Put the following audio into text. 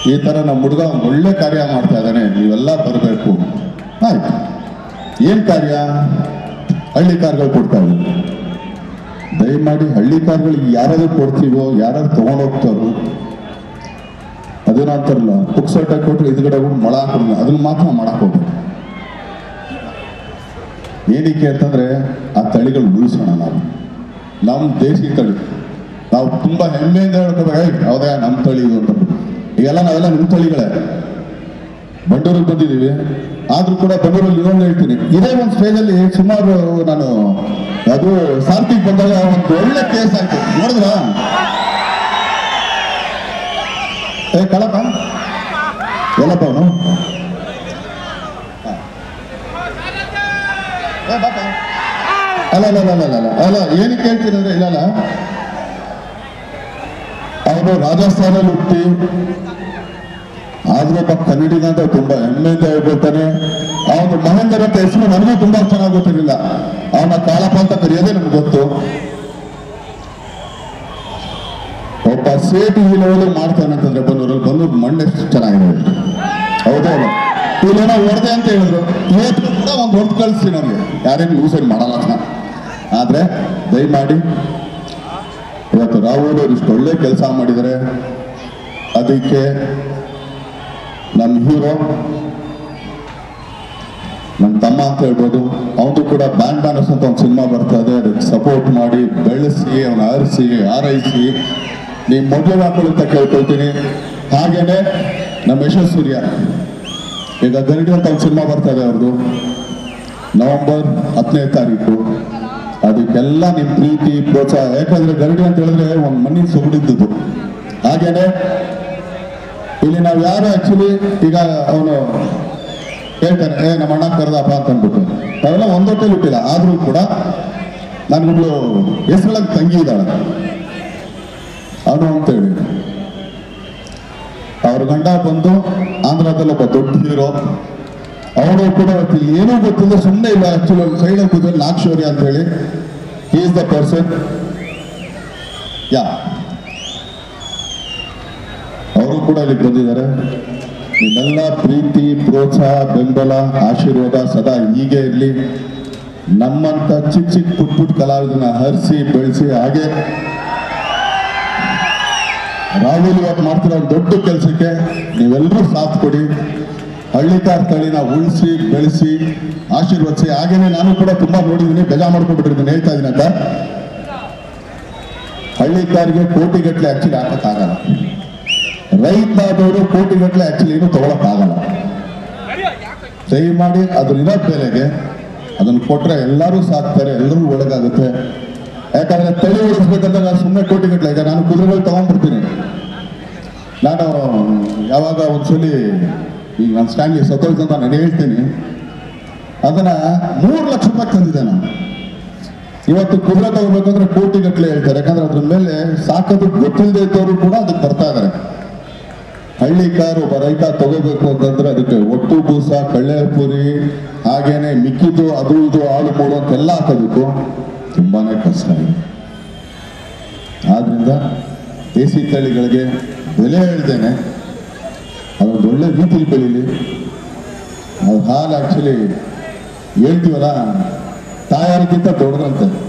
ಈ ಥರ ನಮ್ಮ ಹುಡುಗ ಒಂದು ಒಳ್ಳೆ ಕಾರ್ಯ ಮಾಡ್ತಾ ಇದ್ದಾನೆ ನೀವೆಲ್ಲ ಬರಬೇಕು ಆಯ್ತು ಏನು ಕಾರ್ಯ ಹಳ್ಳಿ ಕಾರ್ಗಳು ಕೊಡ್ತಾ ಇದ್ದೀವಿ ದಯಮಾಡಿ ಹಳ್ಳಿ ಕಾರ್ಗಳಿಗೆ ಯಾರಾದ್ರೂ ಕೊಡ್ತೀವೋ ಯಾರಾದ್ರು ತೊಗೊಂಡೋಗ್ತಾರೋ ಅದೇನೋ ಅಂತಾರಲ್ಲ ಪುಕ್ಸಟ್ಟ ಕೊಟ್ಟರೆ ಎದುರುಗಡೆ ಹೋಗಿ ಮೊಳ ಹಾಕೊಂಡು ಅದನ್ನ ಮಾತ್ರ ಮಾಡಕ್ ಹೋಗ್ಬೇಕು ಏನಕ್ಕೆ ಅಂತಂದ್ರೆ ಆ ತಳಿಗಳು ಉಳಿಸೋಣ ನಾವು ನಮ್ಮ ದೇಶಿ ತಳಿ ನಾವು ತುಂಬಾ ಹೆಮ್ಮೆಯಿಂದ ಹೇಳ್ಕೋಬೇಕು "ಏಯ್, ಹೌದಾ ನಮ್ಮ ತಳಿ ಇದು ಅಂತ ಈಗೆಲ್ಲ ನಾವೆಲ್ಲ ನಿಮ್ಮ ತಳಿಗಳೇ ಬಂಡೂರಿಗೆ ಬಂದಿದ್ದೀವಿ ಆದ್ರೂ ಕೂಡ ಬಂಡೂರಲ್ಲಿ ಇನ್ನೊಂದು ಹೇಳ್ತೀನಿ ಇದೇ ಒಂದು ಸ್ಟೇಜಲ್ಲಿ ಸುಮಾರು ನಾನು ಅದು ಸಾರ್ತಿಗೆ ಬಂದಾಗ ಒಂದು ಒಳ್ಳೆ ಕೇಸ್ ಆಯ್ತು ನೋಡಿದ್ರಾ ಏ ಕಳಪ ಎಲ್ಲಪ್ಪ ಅವನು ಅಲ್ಲ ಅಲ್ಲ ಅಲ್ಲ ಅಲ್ಲ ಅಲ್ಲ ಅಲ್ಲ ಏನಕ್ಕೆ ಹೇಳ್ತೀನಿ ಅಂದ್ರೆ ಇಲ್ಲ ಅಲ್ಲ ಅವನು ರಾಜಸ್ಥಾನಲ್ಲಿ ಹುಟ್ಟಿ ಆದ್ರೂ ಒಬ್ಬ ಕನ್ನಡಿಗ ಅಂತ ತುಂಬಾ ಹೆಮ್ಮೆಯಿಂದ ಹೇಳ್ಕೊಳ್ತಾನೆ ಅವನು ಮಹೇಂದರ್ ಅಂತ ಹೆಸರು ನನಗೂ ತುಂಬಾ ಚೆನ್ನಾಗಿ ಗೊತ್ತಿರಲಿಲ್ಲ ಅವನ ಕಾಳಪ್ಪ ಅಂತ ಕರೆಯೋದೇ ನಮ್ಗೆ ಗೊತ್ತು ಒಬ್ಬ ಸೇಟು ಈ ಲೆವೆಲ್ ಮಾಡ್ತಾನೆ ಅಂತಂದ್ರೆ ಬಂದೂರಲ್ಲಿ ಬಂದೂರು ಮಣ್ಣು ಎಷ್ಟು ಚೆನ್ನಾಗಿದೆ ಹೌದಾ ಅಲ್ಲ ಇಲ್ಲೇನೋ ಹೊಡೆದೆ ಅಂತ ಹೇಳಿದ್ರು ಇವತ್ತು ಕೂಡ ಒಂದು ಹೊಡೆದು ಕಳಿಸ್ತೀನಿ ನಮಗೆ ಯಾರೇನು ಯೂಸೇಜ್ ಮಾಡಲ್ಲ ಅಂತ ಆದ್ರೆ ದಯಮಾಡಿ ಇವತ್ತು ರಾಹುಲ್ ಅವರು ಇಷ್ಟು ಒಳ್ಳೆ ಕೆಲಸ ಮಾಡಿದ್ದಾರೆ ಅದಕ್ಕೆ ನಮ್ಮ ಹೀರೋ ನಮ್ಮ ತಮ್ಮ ಅಂತ ಹೇಳ್ಬೋದು ಅವನು ಕೂಡ ಬ್ಯಾಂಡ್ ಬ್ಯಾನರ್ಸ್ ಅಂತ ಒಂದು ಸಿನಿಮಾ ಬರ್ತಾ ಇದೆ ಅದಕ್ಕೆ ಸಪೋರ್ಟ್ ಮಾಡಿ ಬೆಳೆಸಿ ಅವನ ಆರಿಸಿ ಆರೈಸಿ ನೀವು ಮೊದಲು ಹಾಕೊಳ್ಳಿ ಅಂತ ಕೇಳ್ಕೊಳ್ತೀನಿ ಹಾಗೇನೆ ನಮ್ಮ ಯಶಸ್ ಸೂರ್ಯ ಈಗ ಗರಡಿ ಅಂತ ಒಂದು ಸಿನಿಮಾ ಬರ್ತಾ ಇದೆ ಅವ್ರದ್ದು ನವೆಂಬರ್ ಹತ್ತನೇ ತಾರೀಕು ಅದಕ್ಕೆಲ್ಲ ನಿಮ್ಮ ಪ್ರೀತಿ ಪ್ರೋತ್ಸಾಹ ಯಾಕಂದ್ರೆ ಗರಡಿ ಅಂತ ಹೇಳಿದ್ರೆ ಒಂದು ಮಣ್ಣಿನ ಸೊಗಡಿದ್ದು ಹಾಗೇನೆ ಇಲ್ಲಿ ನಾವು ಯಾರು ಆಕ್ಚುಲಿ ಈಗ ಅವನು ಹೇಳ್ತಾನೆ ಏ ನಮ್ಮ ಅಣ್ಣ ಕರೆದಪ್ಪ ಅಂತ ಅಂದ್ಬಿಟ್ಟು ನಾವೆಲ್ಲ ಒಂದೊಟ್ಟಲ್ಲಿ ಹುಟ್ಟಿಲ್ಲ ಆದ್ರೂ ಕೂಡ ನನಗೊಬ್ಳು ಹೆಸರೊಳಗೆ ತಂಗಿ ಇದ್ದಾಳೆ ಅವನು ಅಂತೇಳಿ ಅವ್ರ ಗಂಡ ಬಂದು ಆಂಧ್ರದಲ್ಲಿ ಒಬ್ಬ ದೊಡ್ಡ ಹೀರೋ ಅವನು ಕೂಡ ಇವತ್ತು ಇಲ್ಲಿ ಏನೂ ಗೊತ್ತಿಲ್ಲ ಸುಮ್ಮನೆ ಇಲ್ಲ ಆಕ್ಚುಲಿ ಒಂದು ಸೈಡಲ್ಲಿ ಕೂತ್ಕೊಂಡು ನಾಗಶೌರ್ಯ ಅಂತ ಹೇಳಿ ಈಸ್ ದ ಪರ್ಸನ್ ಯಾ ಅವರು ಕೂಡ ಇಲ್ಲಿ ಬಂದಿದ್ದಾರೆ ನಿಮ್ಮೆಲ್ಲ ಪ್ರೀತಿ ಪ್ರೋತ್ಸಾಹ ಬೆಂಬಲ ಆಶೀರ್ವಾದ ಸದಾ ಹೀಗೆ ಇರಲಿ ನಮ್ಮಂತ ಚಿಕ್ಕ ಚಿಕ್ಕ ಪುಟ್ ಪುಟ್ ಕಲಾವಿದನ ಹರಿಸಿ ಬೆಳೆಸಿ ಹಾಗೆ ರಾಹುಲ್ ಇವತ್ತು ಮಾಡ್ತಿರೋ ಒಂದು ದೊಡ್ಡ ಕೆಲಸಕ್ಕೆ ನೀವೆಲ್ಲರೂ ಸಾಥ್ ಕೊಡಿ ಹಳ್ಳಿಕಾರ್ ತಳಿನ ಉಳಿಸಿ ಬೆಳೆಸಿ ಆಶೀರ್ವದಿಸಿ ಹಾಗೇನೆ ನಾನು ಕೂಡ ತುಂಬಾ ನೋಡಿದ್ದೀನಿ ಬೇಜಾ ಮಾಡ್ಕೊಂಡ್ಬಿಟ್ಟಿದ್ದೀನಿ ಹೇಳ್ತಾ ಇದ್ದೀನಿ ಅಂತ ಹಳ್ಳಿಕಾರಿಗೆ ಕೋಟಿಗಟ್ಟಲೆ ಆಕ್ಚುಲಿ ಹಾಕಕ್ಕಾಗಲ್ಲ ರೈತನಾದವರು ಕೋಟಿಗಟ್ಟಲೆ ಆಕ್ಚುಲಿ ಏನು ತಗೊಳಕ್ಕಾಗಲ್ಲ ದಯಮಾಡಿ ಅದ್ರ ಇರೋ ಬೆಲೆಗೆ ಅದನ್ನು ಕೊಟ್ರೆ ಎಲ್ಲರೂ ಸಾಕ್ತಾರೆ ಎಲ್ಲರೂ ಒಳಗಾಗುತ್ತೆ ಯಾಕಂದ್ರೆ ತಳಿ ಉಳಿಸ್ಬೇಕಂದ್ರೆ ನಾನು ಸುಮ್ಮನೆ ಕೋಟಿಗಟ್ಟಲೆ ಈಗ ನಾನು ಕುದುರೆಗಳು ತಗೊಂಡ್ಬಿಡ್ತೀನಿ ನಾನು ಯಾವಾಗ ಒಂದ್ಸಲಿ ಈಗ ನನ್ನ ಸ್ಟ್ಯಾಂಡ್ಲಿ ಸತ್ತೋಯ್ತು ಅಂತ ನಾನು ಹೇಳ್ತೀನಿ ಅದನ್ನ ಮೂರು ಲಕ್ಷ ರೂಪಾಯಿ ತಂದಿದ್ದೆ ನಾನು ಇವತ್ತು ಕುದುರೆ ತಗೋಬೇಕಂದ್ರೆ ಕೋಟಿ ಗಟ್ಟಲೆ ಹೇಳ್ತಾರೆ ಯಾಕಂದ್ರೆ ಅದ್ರ ಮೇಲೆ ಸಾಕೋದು ಗೊತ್ತಿಲ್ಲದೆ ಇದ್ದವರು ಕೂಡ ಅದಕ್ಕೆ ಬರ್ತಾ ಇದಾರೆ ಹಳ್ಳಿ ಕಾರು ಒಬ್ಬ ರೈತ ತಗೋಬೇಕು ಅಂತಂದ್ರೆ ಅದಕ್ಕೆ ಒಟ್ಟು ಬೂಸ ಕಳ್ಳೆಪುರಿ ಹಾಗೇನೆ ಮಿಕ್ಕಿದ್ದು ಅದು ಇದು ಆಳು ಮೂಳು ಅಂತೆಲ್ಲ ಹಾಕೋದಕ್ಕೂ ತುಂಬಾನೇ ಕಷ್ಟ ಇದೆ ಆದ್ರಿಂದ ದೇಸಿ ತಳಿಗಳಿಗೆ ಬೆಲೆ ಹೇಳ್ದೇನೆ ಅದೊಂದು ಒಳ್ಳೆ ರೀತಿಲಿ ಬೆಳೀಲಿ ಅದು ಹಾಲು ಆಕ್ಚುಲಿ ಹೇಳ್ತೀವಲ್ಲ ತಾಯಾರಿಗಿಂತ ದೊಡ್ಡದಂತೆ